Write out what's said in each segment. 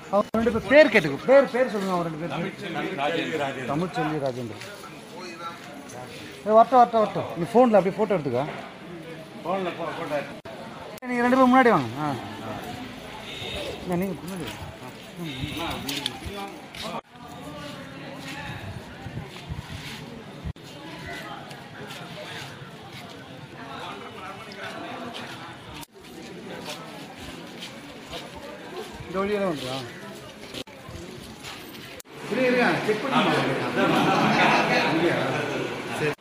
அவங்க ரெண்டு பேர் பேர் கேட்டுக்கோ பேர் பேர் சொல்லுங்க அவங்க ரெண்டு பேர் தமிழ்ச்செல்வி ராஜேந்திரன் ஏ வரட்டும் வரட்டும் வரட்டும் நீ ஃபோனில் அப்படியே ஃபோட்டோ எடுத்துக்கோ நீங்கள் ரெண்டு பேரும் முன்னாடி வாங்க ஆ நீங்கள் முன்னாடி வாங்க. இந்த வழியாக தான் வந்துடா இரு இருங்க செக் பண்ணி சரி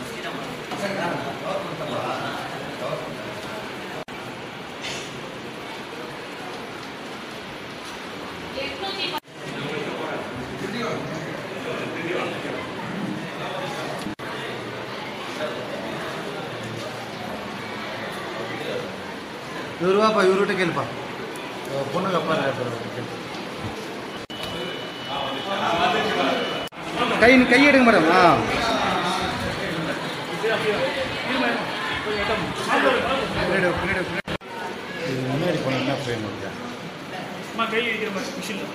இவர் வாப்பா இவர்கிட்ட கேளுப்பா பொண்ணுக்கு அப்பா கேளு கை கை எடுங்க மேடம் ஆ பின்னாடி வா, பின்னாடி வா, பின்னாடி வா. இது முன்னாடி போனால் என்ன ஃப்ரேம் இருக்கா அம்மா கை வைக்கிற மாதிரி மிஷினில்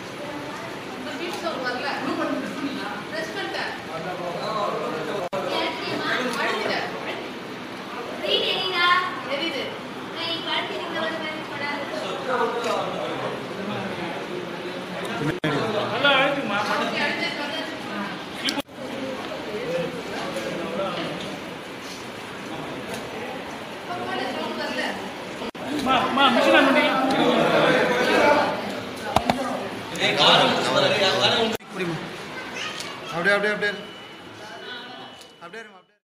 நல்லா அழுத்துமா அம்மா அம்மா மிஷின் ஆன் பண்ணீங்களா அப்படியே அப்படியே அப்படியே அப்படியே இருங்க, அப்படியே